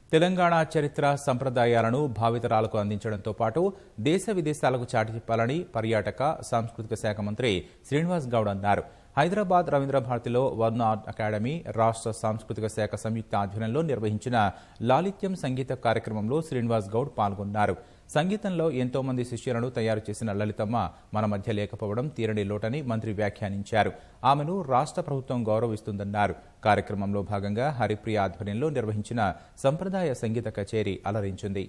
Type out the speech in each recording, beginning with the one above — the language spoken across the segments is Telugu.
తెలంగాణ చరిత్ర సంప్రదాయాలను భావితరాలకు అందించడంతో పాటు దేశ విదేశాలకు చాటి చెప్పాలని పర్యాటక సాంస్కృతిక శాఖ మంత్రి శ్రీనివాస్ గౌడ్ అన్నారు హైదరాబాద్ రవీంద్ర భారతిలో వర్ణ ఆర్ట్ అకాడమీ రాష్ట్ర సాంస్కృతిక శాఖ సంయుక్త ఆధ్వర్యంలో నిర్వహించిన లాలిత్యం సంగీత కార్యక్రమంలో శ్రీనివాస్ గౌడ్ పాల్గొన్నారు సంగీతంలో ఎంతో మంది శిష్యులను తయారు చేసిన లలితమ్మ మన మధ్య లేకపోవడం తీరని లోటని మంత్రి వ్యాఖ్యానించారు ఆమెను రాష్ట్ర ప్రభుత్వం గౌరవిస్తుందన్నారు కార్యక్రమంలో భాగంగా హరిప్రియ ఆధ్వర్యంలో నిర్వహించిన సంప్రదాయ సంగీత కచేరీ అలరించింది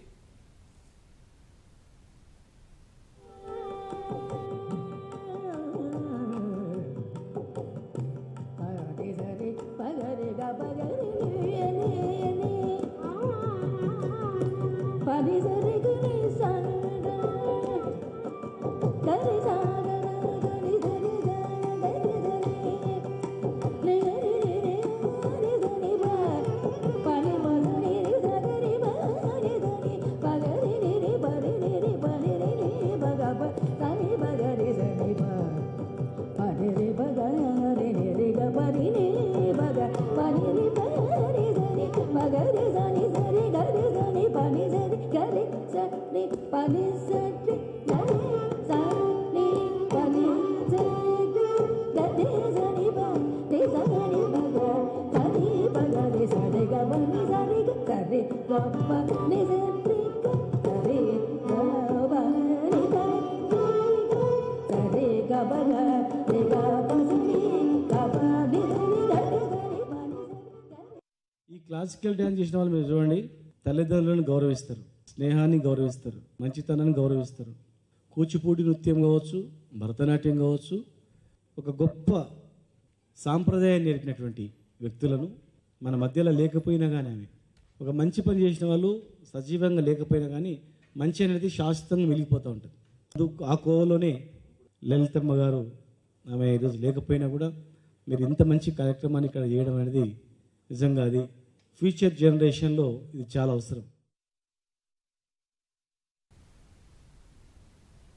ఈ క్లాసికల్ డ్యాన్స్ చేసిన వాళ్ళు మీరు చూడండి తల్లిదండ్రులను గౌరవిస్తారు స్నేహాన్ని గౌరవిస్తారు మంచితనాన్ని గౌరవిస్తారు కూచిపూడి నృత్యం కావచ్చు భరతనాట్యం కావచ్చు ఒక గొప్ప సాంప్రదాయాన్ని నేర్పినటువంటి వ్యక్తులను మన మధ్యలో లేకపోయినా కానీ ఆమె ఒక మంచి పని చేసిన వాళ్ళు సజీవంగా లేకపోయినా కానీ మంచి అనేది శాశ్వతంగా మిగిలిపోతూ ఉంటుంది అది ఆ కోవలోనే లలితమ్మ గారు ఆమె ఈరోజు లేకపోయినా కూడా మీరు ఇంత మంచి కార్యక్రమాన్ని ఇక్కడ చేయడం అనేది నిజంగా అది ఫ్యూచర్ జనరేషన్లో ఇది చాలా అవసరం